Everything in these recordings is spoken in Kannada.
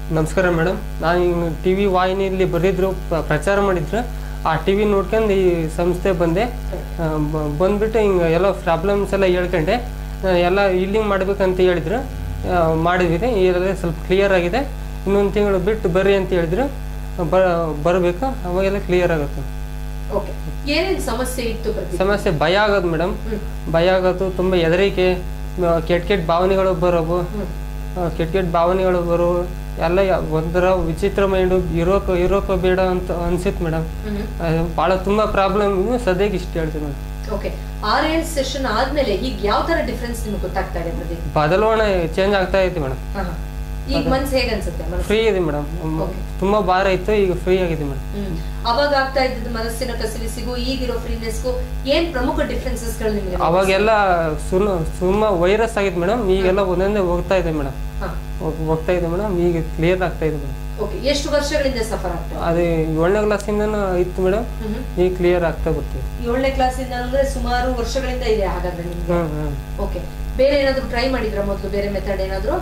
ನಮಸ್ಕಾರ ಮೇಡಮ್ ನಾನು ಈಗ ಟಿ ವಿ ವಾಹಿನಿಯಲ್ಲಿ ಬರೆದಿದ್ರು ಪ್ರಚಾರ ಮಾಡಿದ್ರು ಆ ಟಿ ವಿ ನೋಡ್ಕೊಂಡು ಈ ಸಂಸ್ಥೆ ಬಂದೆ ಆ, ಬ- ಬಂದ್ಬಿಟ್ಟು ಹಿಂಗೆ ಎಲ್ಲ ಪ್ರಾಬ್ಲಮ್ಸ್ ಎಲ್ಲ ಹೇಳ್ಕೊಂಡೆ ಆ, ಎಲ್ಲ ಇಲ್ಲಿಂಗ್ ಮಾಡ್ಬೇಕಂತ ಹೇಳಿದ್ರು ಆ, ಮಾಡಿದ್ವಿ ಎಲ್ಲ ಸ್ವಲ್ಪ ಕ್ಲಿಯರ್ ಆಗಿದೆ ಇನ್ನೊಂದು ತಿಂಗಳು ಬಿಟ್ಟು ಬರ್ರಿ ಅಂತ ಹೇಳಿದ್ರು ಬ ಬರಬೇಕು ಅವಾಗೆಲ್ಲ ಕ್ಲಿಯರ್ ಆಗುತ್ತೆ ಓಕೆ ಏನೇನ್ ಸಮಸ್ಯೆ ಇತ್ತು ಪ್ರದೀಪ್ ಸಮಸ್ಯೆ ಭಯ ಆಗೋದು ಮೇಡಮ್ ಹ್ಮ್. ಭಯ ಆಗೋದು ತುಂಬ ಹೆದರಿಕೆ ಆ, ಕೆಟ್ಟ ಕೆಟ್ಟ ಭಾವನೆಗಳು ಬರೋವು ಹ್ಮ್. ಆ, ಕೆಟ್ಟ ಕೆಟ್ಟ ಭಾವನೆಗಳು ಬರೋ ಎಲ್ಲ ಯ- ಒಂಥರ ವಿಚಿತ್ರ ಮೈಂಡು ಇರೋಕೆ ಇರೋಕೆ ಬೇಡ ಅಂತ ಅನ್ಸಿತ್ತು ಮೇಡಮ್ ಹ್ಮ್ ಭಾಳ ತುಂಬ ಪ್ರಾಬ್ಲಮ್ ಸದ್ಯಕ್ಕೆ ಇಷ್ಟು ಹೇಳ್ತೀನಿ ಮೇಡಮ್ ಓಕೆ ಆರ್ ಏಳ್ ಸೆಷನ್ ಆದ್ಮೇಲೆ ಈಗ ಯಾವ ತರ ಡಿಫ್ರೆನ್ಸ್ ನಿಮ್ಗೆ ಗೊತ್ತಾಗ್ತಾ ಇದೆ ಪ್ರದೀಪ್ ಬದಲಾವಣೆ ಚೇಂಜ್ ಆಗ್ತಾ ಐತೆ ಮೇಡಮ್ ಹಾ, ಹಾ. ಈಗ ಮನ್ಸ್ ಹೇಗ್ ಅನ್ಸುತ್ತೆ ಮನಸ್ಸು ಫ್ರೀ ಇದೆ ಮೇಡಮ್ Okay. ತುಂಬ ಭಾರ ಇತ್ತು ಈಗ ಫ್ರೀ ಆಗಿದೆ ಮೇಡಮ್ ಹ್ಮ್ ಅವಾಗ ಆಗ್ತಾ ಇದ್ದದ್ದು ಮನಸ್ಸಿನ ಕಸಿವಿಸಿಗೂ ಈಗಿರೋ ಫ್ರೀನೆಸ್ಗೂ ಏನ್ ಪ್ರಮುಖ ಡಿಫ್ರೆನ್ಸಸ್ ಗಳು ನಿಮ್ಗೆ ಅವಾಗೆಲ್ಲ ಸುಮ್ಮ ಸುಮ್ಮ ವೈರಸ್ ಆಗಿತ್ತು ಮೇಡಮ್ ಈಗೆಲ್ಲ ಒಂದೊಂದೇ ಹೋಗ್ತಾ ಇದೆ ಮೇಡಮ್ ಹಾ ಹೋಗ್ತಾ ಇದೆ ಮೇಡಮ್ ಈಗ ಕ್ಲಿಯರ್ ಆಗ್ತಾ ಇದೆ ಮೇಡಮ್ ಓಕೆ ಎಷ್ಟು ವರ್ಷಗಳಿಂದ ಸಫರ್ ಆಗ್ತಾ ಇದೆ? ಅದೇ ಏಳನೇ ಕ್ಲಾಸಿಂದನೂ ಇತ್ತು ಮೇಡಮ್ ಹ್ಮ್ ಈಗ ಕ್ಲಿಯರ್ ಆಗ್ತಾ ಬರ್ತಿದೆ ಏಳನೇ ಕ್ಲಾಸಿಂದ ಅಂದ್ರೆ ಸುಮಾರು ವರ್ಷಗಳಿಂದ ಇದೆ ಹಾಗಾದ್ರೆ ನಿಮ್ಗೆ ಹ್ಮ್ ಹ್ಮ್ ಓಕೆ ಬೇರೆ ಏನಾದ್ರು ಟ್ರೈ ಮಾಡಿದ್ರ ಮೊದಲು ಬೇರೆ ಮೆಥಡ್ ಏನಾದ್ರು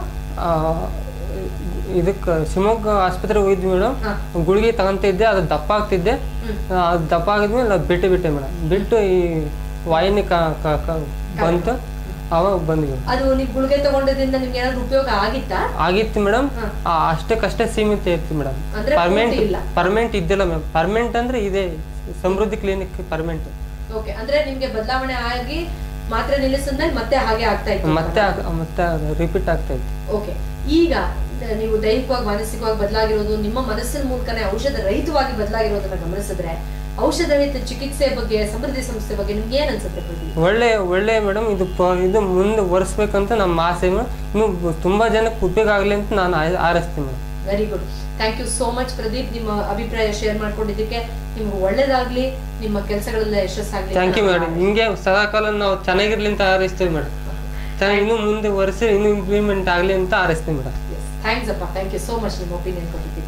ಇದಕ್ಕೆ ಶಿವಮೊಗ್ಗ ಆಸ್ಪತ್ರೆಗೆ ಹೋಗಿದ್ವಿ ಮೇಡಮ್ ಹಾ. ಗುಳಿಗೆ ತಗೊಂತಿದ್ದೆ ಅದು ದಪ್ಪ ಆಗ್ತಿದ್ದೆ ಹ್ಮ್. ಆ, ಅದು ದಪ್ಪ ಆಗಿದ್ಮೇಲೆ ನಾವು ಬಿಟ್ಟು ಬಿಟ್ಟೆ ಮೇಡಮ್ ಬಿಟ್ಟು ಈ ವಾಹಿನಿ ಕ ಕ- ಕ- ಬಂತು ಅವಾಗ ಬಂದ್ವಿ ಅದು ನೀವು ಗುಳಿಗೆ ತಗೊಂಡದ್ರಿಂದ ನಿಮ್ಗೆ ಏನಾದ್ರು ಉಪಯೋಗ ಆಗಿತ್ತಾ ಆಗಿತ್ತು ಮೇಡಮ್ ಹಾ. ಅಷ್ಟಕ್ಕಷ್ಟೇ ಸೀಮಿತ ಇತ್ತು ಮೇಡಮ್ ಅಂದ್ರೆ ಪರ್ಮನೆಂಟ್ ಪೂರ್ತಿ ಇಲ್ಲ. ಪರ್ಮನೆಂಟ್ ಇದ್ದಿಲ್ಲ ಮ್ಯಾಮ್ ಪರ್ಮನೆಂಟ್ ಅಂದ್ರೆ ಇದೆ ಸಮೃದ್ಧಿ ಕ್ಲಿನಿಕ್ ಪರ್ಮನೆಂಟ್ ಓಕೆ ಅಂದ್ರೆ ನಿಮ್ಗೆ ಬದಲಾವಣೆ ಆಗಿ ಮಾತ್ರ ನಿಲ್ಲಿಸಿದ್ಮೇಲೆ ಮತ್ತೆ ಹಾಗೆ ಆಗ್ತಾ ಇತ್ತು ಮತ್ತೆ ಆಗ- ಮತ್ತೆ ರಿಪೀಟ್ ಆಗ್ತಾ ಇತ್ತು ಓಕೆ ಈಗ ನೀವು ದೈಹಿಕವಾಗಿ ಮಾನಸಿಕವಾಗಿ ಬದಲಾಗಿರೋದು ನಿಮ್ಮ ಮನಸ್ಸಿನ ಮೂಲಕನೇ ಔಷಧ ರಹಿತವಾಗಿ ಬದಲಾಗಿರೋದನ್ನ ಗಮನಿಸಿದ್ರೆ ಔಷಧ ರಹಿತ ಚಿಕಿತ್ಸೆ ಬಗ್ಗೆ ಸಮೃದ್ಧಿ ಸಂಸ್ಥೆ ಬಗ್ಗೆ ನಿಮ್ಗೆ ಏನ್ ಅನ್ಸುತ್ತೆ ಪ್ರದೀಪ್ ಒಳ್ಳೆ ಒಳ್ಳೆ ಮೇಡಮ್ ಇದು ಪ- ಇದು ಮುಂದೆ ಒರೆಸ್ಬೇಕಂತ ನಮ್ಮ ಆಸೆ ಮೇಡಮ್ ಇನ್ನು ತುಂಬಾ ಜನಕ್ಕೆ ಉಪಯೋಗ ಆಗಲಿ ಅಂತ ನಾನು ಆಯ್- ಹಾರೈಸ್ತೀನಿ madam very good thank you so much Pradeep ನಿಮ್ಮ ಅಭಿಪ್ರಾಯ ಶೇರ್ ಮಾಡ್ಕೊಂಡಿದ್ದಕ್ಕೆ ನಿಮ್ಗೆ ಒಳ್ಳೇದಾಗ್ಲಿ ನಿಮ್ಮ ಕೆಲಸಗಳೆಲ್ಲ ಯಶಸ್ಸಾಗ್ಲಿ ಥ್ಯಾಂಕ್ ಯು ಮೇಡಮ್ ಹಿಂಗೆ ಸದಾಕಾಲ ನಾವು ಚೆನ್ನಾಗಿರ್ಲಿ ಅಂತ ಹಾರೈಸ್ತೀವಿ ಮೇಡಮ್ ಚೆನ್ನಾಗಿ ಇನ್ನು ಮುಂದೆ ಒರೆಸಿ ಇನ್ನೂ ಇಂಪ್ರೂವ್ಮೆಂಟ್ ಆಗಲಿ ಅಂತ ಹಾರೈಸ್ತೀವಿ ಮೇಡಮ್ ಥ್ಯಾಂಕ್ಸ್ ಅಪ್ಪ ಥ್ಯಾಂಕ್ ಯು ಸೋ ಮಚ್ ನಿಮ್ಮ ಒಪಿನಿಯನ್ ಕೊಟ್ಟಿದ್ದೀವಿ